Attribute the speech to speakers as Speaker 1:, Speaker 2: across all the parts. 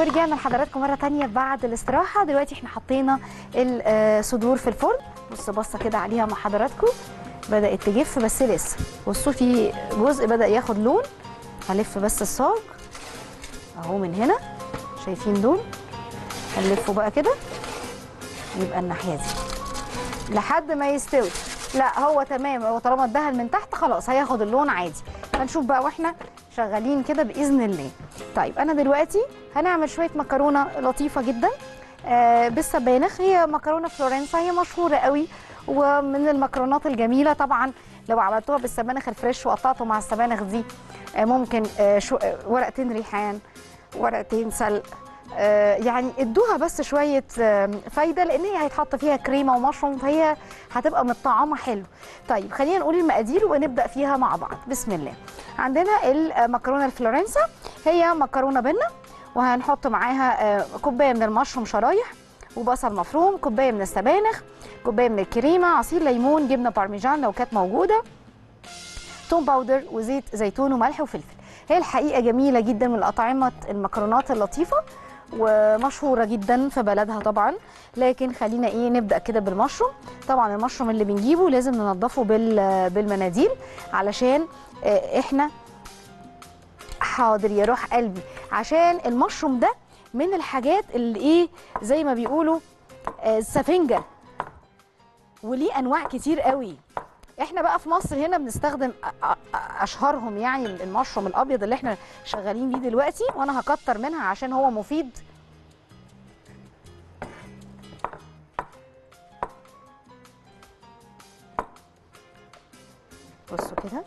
Speaker 1: ورجعنا لحضراتكم مره تانية بعد الاستراحه دلوقتي احنا حطينا الصدور في الفرن بص بصه كده عليها مع حضراتكم بدات تجف بس لسه بصوا في جزء بدا ياخد لون هلف بس الصاج اهو من هنا شايفين دول هنلفه بقى كده يبقى الناحيه دي لحد ما يستوي لا هو تمام هو طالما اتدهن من تحت خلاص هياخد اللون عادي هنشوف بقى واحنا شغالين كده باذن الله طيب انا دلوقتي هنعمل شويه مكرونه لطيفه جدا آه بالسبانخ هي مكرونه فلورنسا هي مشهوره قوي ومن المكرونات الجميله طبعا لو عملتوها بالسبانخ الفريش وقطعته مع السبانخ دي آه ممكن آه شو آه ورقتين ريحان ورقتين سلق آه يعني ادوها بس شويه آه فايده لان هي هيتحط فيها كريمه ومشروم فهي هتبقى متطعمه حلو طيب خلينا نقول المقادير ونبدا فيها مع بعض بسم الله عندنا المكرونه الفلورنسا هي مكرونه بنه وهنحط معاها آه كوبايه من المشروم شرايح وبصل مفروم كوبايه من السبانخ كوبايه من الكريمه عصير ليمون جبنه بارميجان لو كانت موجوده توم باودر وزيت زيتون وملح وفلفل هي الحقيقه جميله جدا من الاطعمه المكرونات اللطيفه ومشهوره جدا في بلدها طبعا لكن خلينا ايه نبدا كده بالمشروم طبعا المشروم اللي بنجيبه لازم ننضفه بالمناديل علشان احنا حاضر يا روح قلبي عشان المشروم ده من الحاجات اللي ايه زي ما بيقولوا السفنجه وليه انواع كتير قوي احنا بقى في مصر هنا بنستخدم اشهرهم يعني المشروم الابيض اللي احنا شغالين بيه دلوقتي وانا هكتر منها عشان هو مفيد بصوا كده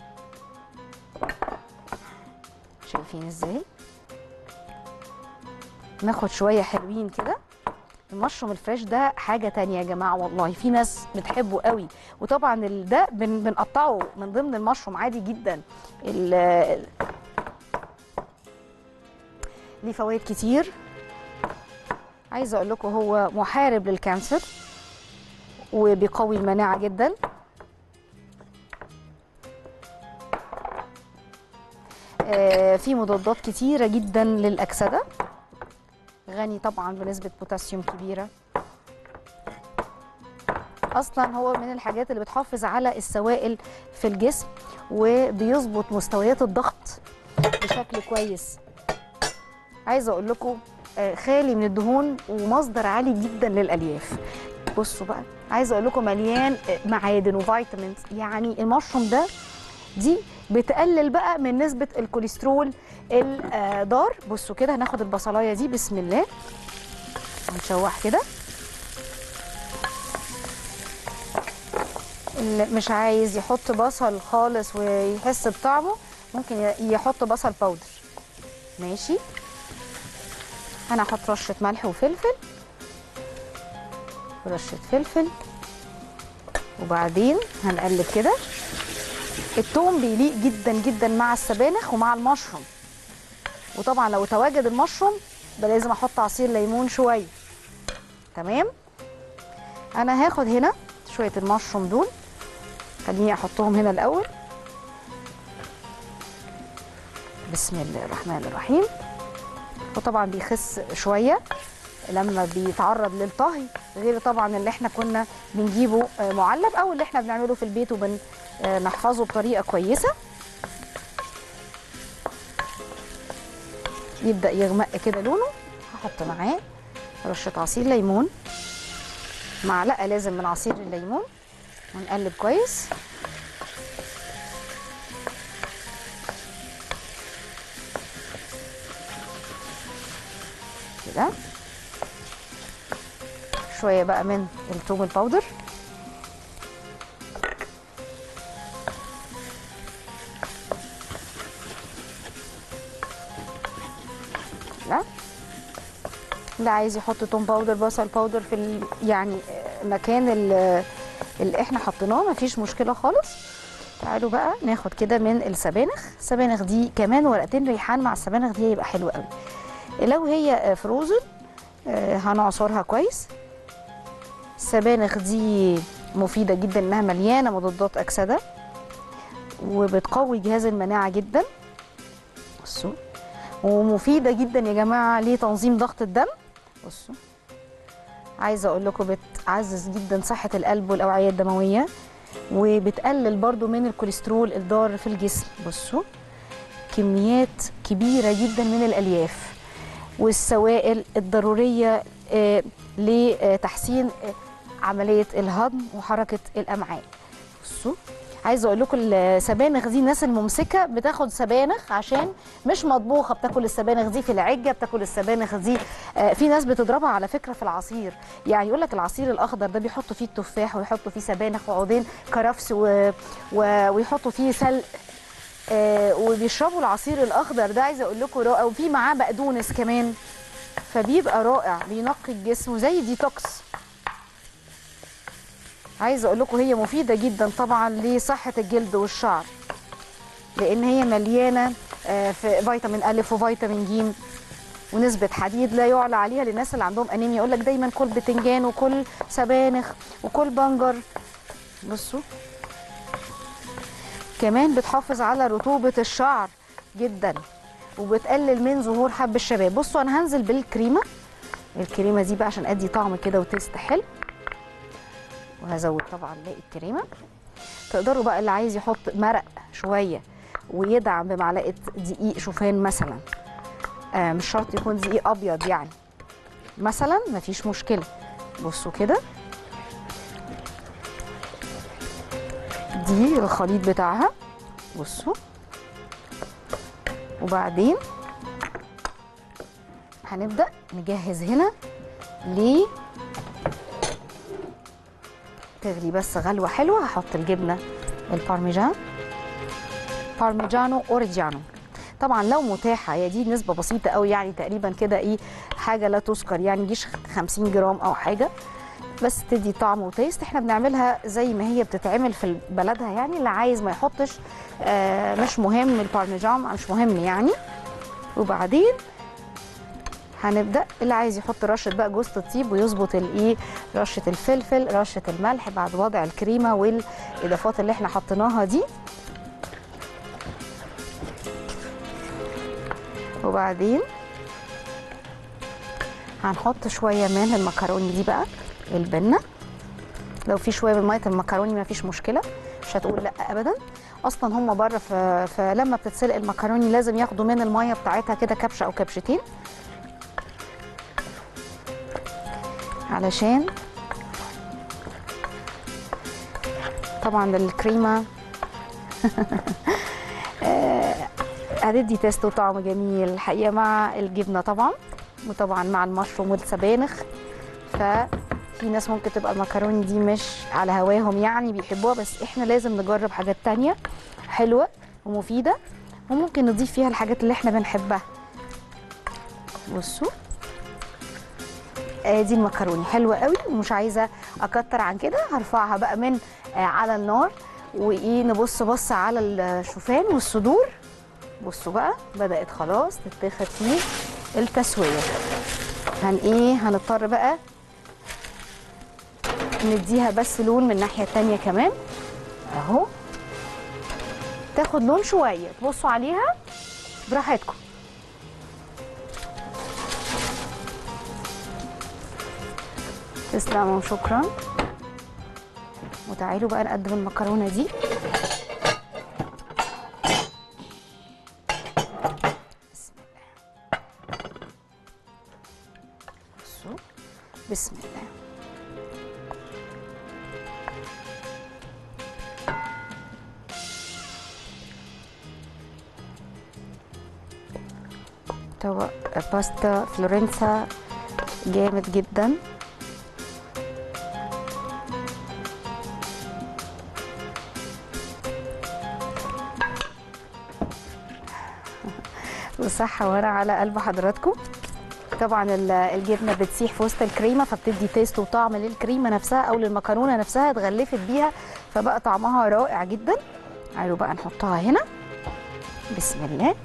Speaker 1: شايفين ازاي ناخد شويه حلوين كده المشروم الفريش ده حاجه تانية يا جماعه والله في ناس بتحبه قوي وطبعا ده بن بنقطعه من ضمن المشروم عادي جدا ليه فوائد كتير عايزه اقول لكم هو محارب للكانسر وبيقوي المناعه جدا آه في مضادات كتيره جدا للاكسده غني طبعا بنسبه بوتاسيوم كبيره اصلا هو من الحاجات اللي بتحافظ على السوائل في الجسم وبيظبط مستويات الضغط بشكل كويس عايزه اقول لكم خالي من الدهون ومصدر عالي جدا للالياف بصوا بقى عايزه اقول لكم مليان معادن وفيتامينز يعني المشروم ده دي بتقلل بقى من نسبه الكوليسترول الضار بصوا كده هناخد البصلايه دي بسم الله هنشوح كده اللي مش عايز يحط بصل خالص ويحس بطعمه ممكن يحط بصل باودر ماشي انا هحط رشه ملح وفلفل ورشه فلفل وبعدين هنقلب كده التوم بيليق جدا جدا مع السبانخ ومع المشروم وطبعا لو تواجد المشروم ده لازم احط عصير ليمون شويه تمام انا هاخد هنا شويه المشروم دول خليني احطهم هنا الاول بسم الله الرحمن الرحيم وطبعا بيخس شويه لما بيتعرض للطهي غير طبعا اللي احنا كنا بنجيبه معلب او اللي احنا بنعمله في البيت وبنحفظه بطريقه كويسه يبدا يغمق كده لونه هحط معاه رشه عصير ليمون معلقه لازم من عصير الليمون ونقلب كويس كده شويه بقى من الثوم الباودر لا اللي عايز يحط توم باودر بصل باودر في ال... يعني مكان اللي احنا حطيناه مفيش مشكله خالص تعالوا بقى ناخد كده من السبانخ السبانخ دي كمان ورقتين ريحان مع السبانخ دي هيبقى حلو قوي لو هي فروزن هنعصرها كويس السبانخ دي مفيده جدا انها مليانه مضادات اكسده وبتقوي جهاز المناعه جدا بصوا ومفيده جدا يا جماعه لتنظيم ضغط الدم بصوا عايزه اقول لكم بتعزز جدا صحه القلب والاوعيه الدمويه وبتقلل برضو من الكوليسترول الضار في الجسم بصوا كميات كبيره جدا من الالياف والسوائل الضروريه آه، لتحسين آه، عمليه الهضم وحركه الامعاء بصوا عايزه اقول لكم السبانخ دي الناس الممسكه بتاخد سبانخ عشان مش مطبوخه بتاكل السبانخ دي في العجه بتاكل السبانخ دي آه، في ناس بتضربها على فكره في العصير يعني يقول لك العصير الاخضر ده بيحطوا فيه التفاح ويحطوا فيه سبانخ وعودين كرفس و... و... ويحطوا فيه سلق آه، وبيشربوا العصير الاخضر ده عايزه اقول لكم رائع وفي معاه بقدونس كمان فبيبقى رائع بينقي الجسم وزي ديتوكس عايزه اقول لكم هي مفيده جدا طبعا لصحه الجلد والشعر لان هي مليانه آه، في فيتامين الف وفيتامين ج ونسبه حديد لا يعلى عليها للناس اللي عندهم انيميا يقول لك دايما كل بتنجان وكل سبانخ وكل بنجر بصوا كمان بتحافظ على رطوبه الشعر جدا وبتقلل من ظهور حب الشباب بصوا انا هنزل بالكريمه الكريمه دي بقى عشان ادي طعم كده وتيست حلو وهزود طبعا باقي الكريمه تقدروا بقى اللي عايز يحط مرق شويه ويدعم بمعلقه دقيق شوفان مثلا آه مش شرط يكون دقيق ابيض يعني مثلا مفيش مشكله بصوا كده دي الخليط بتاعها بصوا وبعدين هنبدا نجهز هنا ل تغلي بس غلوه حلوه هحط الجبنه البارميجان بارميجانو اوريجانو طبعا لو متاحه هي دي نسبه بسيطه قوي يعني تقريبا كده ايه حاجه لا تذكر يعني يجيش 50 جرام او حاجه بس تدي طعم وتيست احنا بنعملها زي ما هي بتتعمل في بلدها يعني اللي عايز ما يحطش آه مش مهم البارميجان مش مهم يعني وبعدين هنبدا اللي عايز يحط رشه بقى جوز الطيب ويظبط الايه رشه الفلفل رشه الملح بعد وضع الكريمه والاضافات اللي احنا حطيناها دي وبعدين هنحط شويه من المكروني دي بقى البنه لو في شويه من ميه المكروني ما فيش مشكله مش هتقول لا ابدا اصلا هم بره ف... فلما بتتسلق المكروني لازم ياخدوا من الميه بتاعتها كده كبشه او كبشتين علشان طبعا الكريمه آه، هتدي تيست وطعم جميل الحقيقه مع الجبنه طبعا وطبعا مع المشروم والسبانخ ففي ناس ممكن تبقى المكروني دي مش على هواهم يعني بيحبوها بس احنا لازم نجرب حاجات تانية حلوه ومفيده وممكن نضيف فيها الحاجات اللي احنا بنحبها بصوا آه، دي المكروني حلوه قوي ومش عايزه اكتر عن كده هرفعها بقى من آه، على النار وايه نبص بص على الشوفان والصدور بصوا بقى بدات خلاص تتاخد فيه التسويه هن ايه هنضطر بقى نديها بس لون من الناحيه التانيه كمان اهو تاخد لون شويه تبصوا عليها براحتكم تسلموا شكرا وتعالوا بقى نقدم المكرونه دي بسم الله بصوا بسم الله طبق باستا فلورنسا جامد جدا وصحة ورا على قلب حضراتكم طبعا ال- الجبنه بتسيح في وسط الكريمه فبتدي تيست وطعم للكريمه نفسها او للمكرونه نفسها اتغلفت بيها فبقى طعمها رائع جدا تعالوا بقى نحطها هنا بسم الله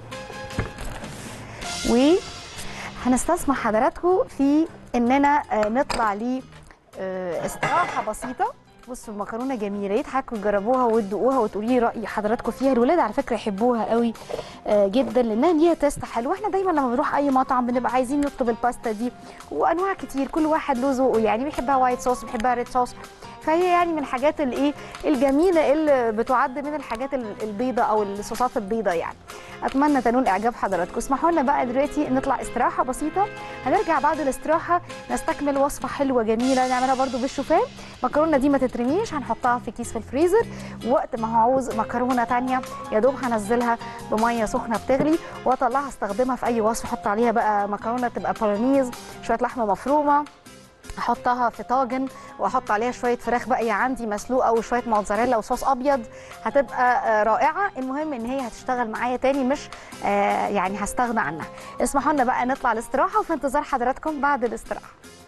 Speaker 1: وهنستسمح حضراتكم في اننا آه، نطلع ل آه، استراحه بسيطه بصوا المكرونه جميله يا ريت حضراتكم تجربوها وتدوقوها وتقولي لي راي حضراتكم فيها الولاد على فكره يحبوها قوي آه جدا لانها ليها تيست حلو احنا دايما لما بنروح اي مطعم بنبقى عايزين نطلب الباستا دي وانواع كتير كل واحد له ذوقه يعني بيحبها وايت صوص بيحبها ريد صوص فهي يعني من الحاجات الايه الجميله اللي بتعد من الحاجات ال- البيضه او الصوصات البيضه يعني اتمنى تنول اعجاب حضراتكم اسمحوا لنا بقى دلوقتي نطلع استراحه بسيطه هنرجع بعد الاستراحه نستكمل وصفه حلوه جميله نعملها برضو بالشوفان المكرونه دي ما تترميش هنحطها في كيس في الفريزر وقت ما هعوز مكرونه تانية يا دوب هنزلها بميه سخنه بتغلي واطلعها استخدمها في اي وصفه احط عليها بقى مكرونه تبقى بولونيز شويه لحمه مفرومه احطها في طاجن واحط عليها شويه فراخ باقيه عندي مسلوقه وشويه موتزاريلا وصوص ابيض هتبقى آه، رائعه المهم ان هي هتشتغل معايا تاني مش آه، يعني هستغنى عنها اسمحوا لنا بقى نطلع الاستراحه وفي انتظار حضراتكم بعد الاستراحه